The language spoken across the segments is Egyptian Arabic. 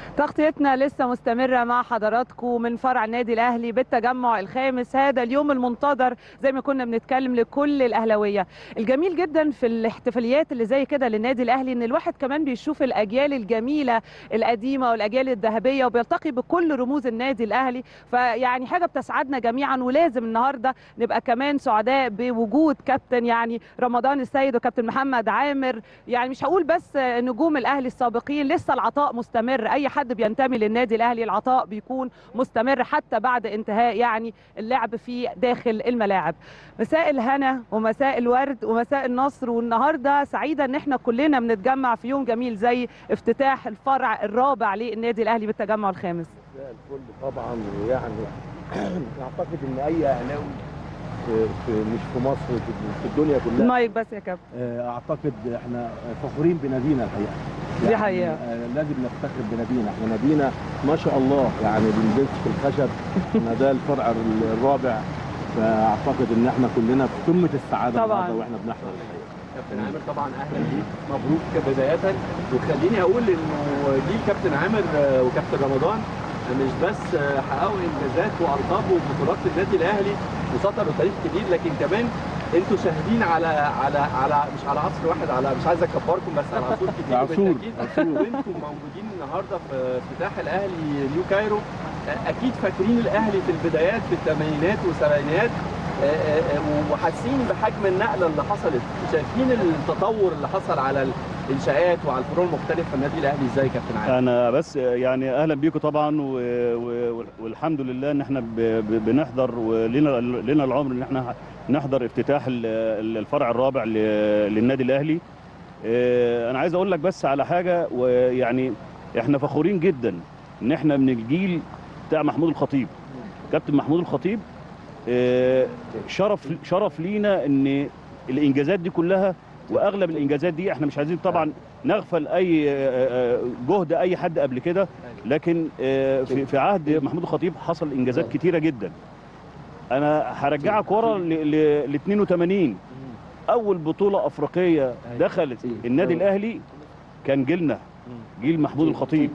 تغطيتنا لسه مستمرة مع حضراتكم من فرع النادي الأهلي بالتجمع الخامس هذا اليوم المنتظر زي ما كنا بنتكلم لكل الأهلوية الجميل جدا في الاحتفاليات اللي زي كده للنادي الأهلي إن الواحد كمان بيشوف الأجيال الجميلة القديمة والأجيال الذهبية وبيلتقي بكل رموز النادي الأهلي فيعني حاجة بتسعدنا جميعا ولازم النهاردة نبقى كمان سعداء بوجود كابتن يعني رمضان السيد وكابتن محمد عامر يعني مش هقول بس نجوم الأهلي السابقين لسه العطاء مستمر أي حد بينتمي للنادي الاهلي العطاء بيكون مستمر حتى بعد انتهاء يعني اللعب في داخل الملاعب مساء الهنا ومساء الورد ومساء النصر والنهارده سعيده ان احنا كلنا بنتجمع في يوم جميل زي افتتاح الفرع الرابع للنادي الاهلي بالتجمع الخامس مساء الفل طبعا ويعني اعتقد ان اي اهلاوي في في مش في مصر في في الدنيا كلها المايك بس يا كابتن آه، اعتقد احنا فخورين بنادينا الحقيقه دي حقيقة. آه، لازم نفتخر بنادينا احنا نادينا ما شاء الله يعني بنبث في الخشب احنا ده الفرع الرابع فاعتقد ان احنا كلنا في قمه السعاده طبعاً. النهارده واحنا بنحضر الحقيقه كابتن عامر طبعا اهلا بيك مبروك بدايه وخليني اقول انه جيل كابتن عامر آه، وكابتن رمضان مش بس آه، حققوا انجازات والقاب وبطولات للنادي الاهلي وسطروا تاريخ كبير لكن كمان انتوا شاهدين على على على مش على عصر واحد على مش عايز اكبركم بس على عصور كتير عصور، بالتأكيد. عصور. وانتم موجودين النهارده في افتتاح الاهلي نيو كايرو آه، اكيد فاكرين الاهلي في البدايات في الثمانينات والسبعينات آه، آه، آه، وحاسين بحجم النقله اللي حصلت شايفين التطور اللي حصل على الانشاءات وعلى الفروع المختلفه في النادي الاهلي ازاي يا كابتن عادل انا بس يعني اهلا بيكم طبعا و... و... والحمد لله ان احنا ب... ب... بنحضر ولنا لنا العمر ان احنا نحضر افتتاح ال- ال- الفرع الرابع ل... للنادي الاهلي آه، انا عايز اقول لك بس على حاجه ويعني احنا فخورين جدا ان احنا من الجيل بتاع محمود الخطيب كابتن محمود الخطيب آه، شرف شرف لينا ان الانجازات دي كلها واغلب الانجازات دي احنا مش عايزين طبعا نغفل اي آه، آه، جهد اي حد قبل كده لكن آه، في في عهد محمود الخطيب حصل انجازات كتيره جدا انا هرجعك ورا ل 82 اول بطوله افريقيه دخلت النادي الاهلي كان جيلنا جيل محمود الخطيب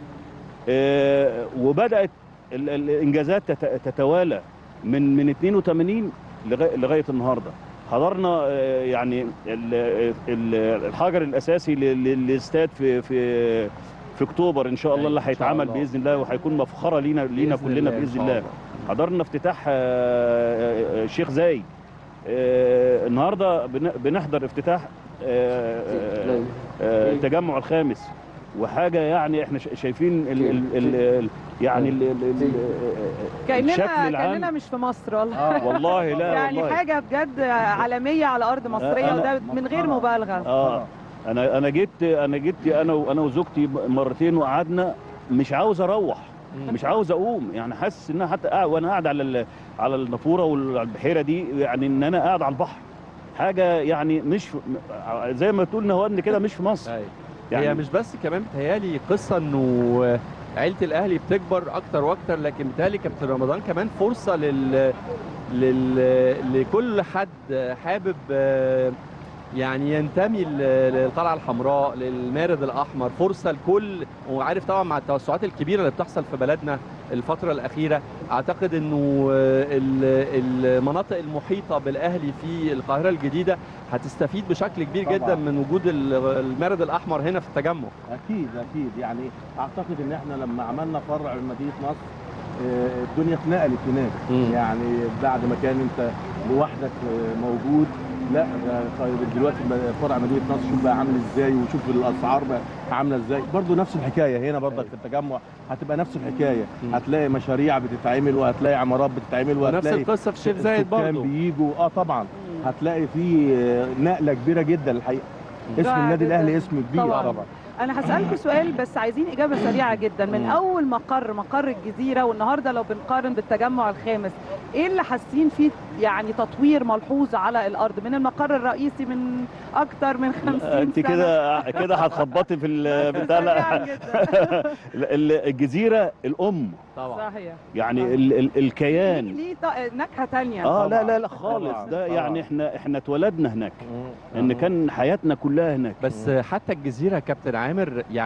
آه، وبدات ال- ال- الانجازات تت- تتوالى من من 82 لغايه لغايه النهارده حضرنا آه، يعني ال- ال- الحجر الاساسي ل- ل- للاستاد في في في اكتوبر ان شاء الله اللي إن شاء هيتعمل الله. باذن الله وهيكون مفخره لينا لينا بإذن كلنا الله إن باذن شاء الله الله. حضرنا افتتاح آه، آه، آه، الشيخ زايد آه، النهارده بن- بنحضر افتتاح آه، آه، آه، التجمع الخامس وحاجه يعني احنا شا- شايفين ال ال ال ال يعني ال ال ال كاننا الشكل كاننا العام مش في مصر والله آه والله لا يعني والله حاجه بجد عالميه على ارض مصريه أنا- وده من غير مبالغه اه انا انا جيت انا جيت انا وانا وزوجتي مرتين وقعدنا مش عاوز اروح مش عاوز اقوم يعني حاسس ان انا حتى قاعد وانا قاعد على ال- على النافوره والبحيره دي يعني ان انا قاعد على البحر حاجه يعني مش في- زي ما تقول نهوان كده مش في مصر أيوة. يعني هي مش بس كمان بتهيالي قصه انه عيله الاهلي بتكبر اكتر واكتر لكن بتهيالي كابتن رمضان كمان فرصه لل لل لكل حد حابب آه، يعني ينتمي ل- للقلعه الحمراء للمارد الاحمر فرصه لكل وعارف طبعا مع التوسعات الكبيره اللي بتحصل في بلدنا الفتره الاخيره اعتقد انه آه، ال- المناطق المحيطه بالاهلي في القاهره الجديده هتستفيد بشكل كبير طبعاً. جدا من وجود ال- المارد الاحمر هنا في التجمع اكيد اكيد يعني اعتقد ان احنا لما عملنا فرع مدينه نصر آه، الدنيا اتنقلت هناك مم. يعني بعد ما كان انت لوحدك آه، موجود لا ده طيب دلوقتي بقى فرع مدينه نصر شوف بقى عامل ازاي وشوف الاسعار بقى عامله ازاي برضو نفس الحكايه هنا برضك في التجمع هتبقى نفس الحكايه مم. هتلاقي مشاريع بتتعمل وهتلاقي عمارات بتتعمل ونفس وهتلاقي القصه في الشيخ زايد السكان برضه بيجوا اه طبعا هتلاقي في آه، نقله كبيره جدا الحقيقه اسم رائع النادي جداً. الاهلي اسم كبير طبعاً. طبعا انا هسالكم سؤال بس عايزين اجابه سريعه جدا من مم. اول مقر مقر الجزيره والنهارده لو بنقارن بالتجمع الخامس ايه اللي حاسين فيه يعني تطوير ملحوظ على الارض من المقر الرئيسي من اكتر من 50 سنه انت كده كده هتخبطي في ال- بس بتاع سريعاً لا جداً. ال- الجزيره الام طبعا صحيح يعني ال ال ليه الكيان ليه ط- نكهه تانية اه لا طبعاً. لا لا خالص طبعاً. ده طبعاً. يعني احنا احنا اتولدنا هناك مم. ان كان حياتنا كلها هناك بس حتى الجزيره يا كابتن عامر يعني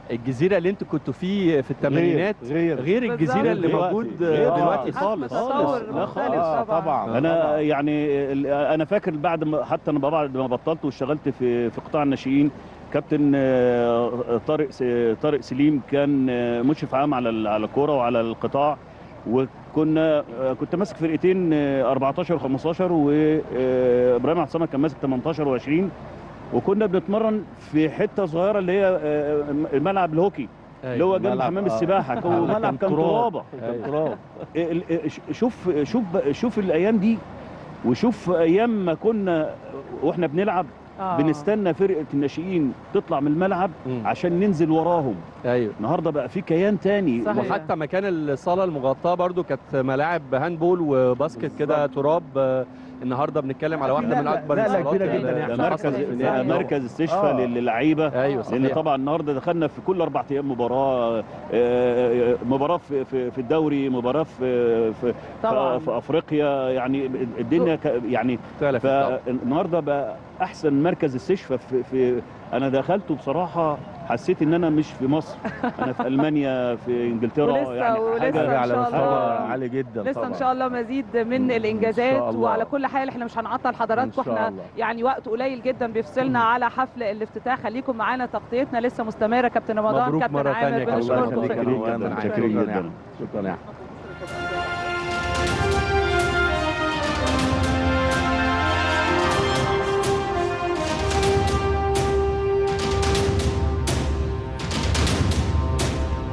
الجزيره اللي انتوا كنتوا فيه في الثمانينات غير غير بالظبط. الجزيره اللي دلوقتي. موجود غير آه، دلوقتي حجم خالص. تصور لا مختلف آه، طبعا طبعا انا يعني ال- انا فاكر بعد ما حتى انا بعد ما بطلت واشتغلت في في قطاع الناشئين كابتن آه، طارق س- طارق سليم كان آه، مشرف عام على ال- على الكوره وعلى القطاع وكنا آه، كنت ماسك فرقتين آه، 14 و15 وابراهيم عبد الصمد كان ماسك 18 و20 وكنا بنتمرن في حته صغيره اللي هي آه، الملعب الهوكي اللي هو جنب ملعب، حمام آه. السباحه كان ملعب ملعب كان تراب. ترابه كان تراب ال- ال- ش- شوف شوف شوف الايام دي وشوف ايام ما كنا واحنا بنلعب آه. بنستنى فرقه الناشئين تطلع من الملعب مم. عشان ننزل وراهم ايوه النهارده بقى في كيان تاني صحيح. وحتى مكان الصاله المغطاه برضو كانت ملاعب هاندبول وباسكت كده تراب آه، النهارده بنتكلم على واحده لا، من لا، اكبر لا، لا، الصالات كبيرة اللي- جدا يعني. ده اللي مركز حصلت في ده النادي. مركز استشفاء آه. للعيبه ايوه لان صحيح طبعا النهارده دخلنا في كل اربع ايام مباراه آه، آه، مباراه في في في الدوري مباراه في في, طبعا في افريقيا يعني الدنيا ك- يعني اختلفت طبعا. فالنهارده بقى احسن مركز استشفاء في, في انا دخلته بصراحه حسيت ان انا مش في مصر انا في المانيا في انجلترا ولسه- يعني ولسه حاجه إن على شاء مستوى الله. عالي جدا لسه طبعا ان شاء الله مزيد من إن الانجازات شاء الله. وعلى كل حال احنا مش هنعطل حضراتكم إن شاء احنا الله. يعني وقت قليل جدا بيفصلنا على حفل الافتتاح خليكم معانا تغطيتنا لسه مستمره كابتن رمضان مبروك كابتن مرة عامر تانية كابتن. الله بنشكركم يخليك شكراً. يا جداً، فندم. شكراً شكراً جداً. يا أحمد. شكرا يا أحمد.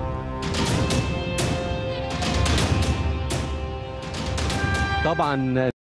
طبعا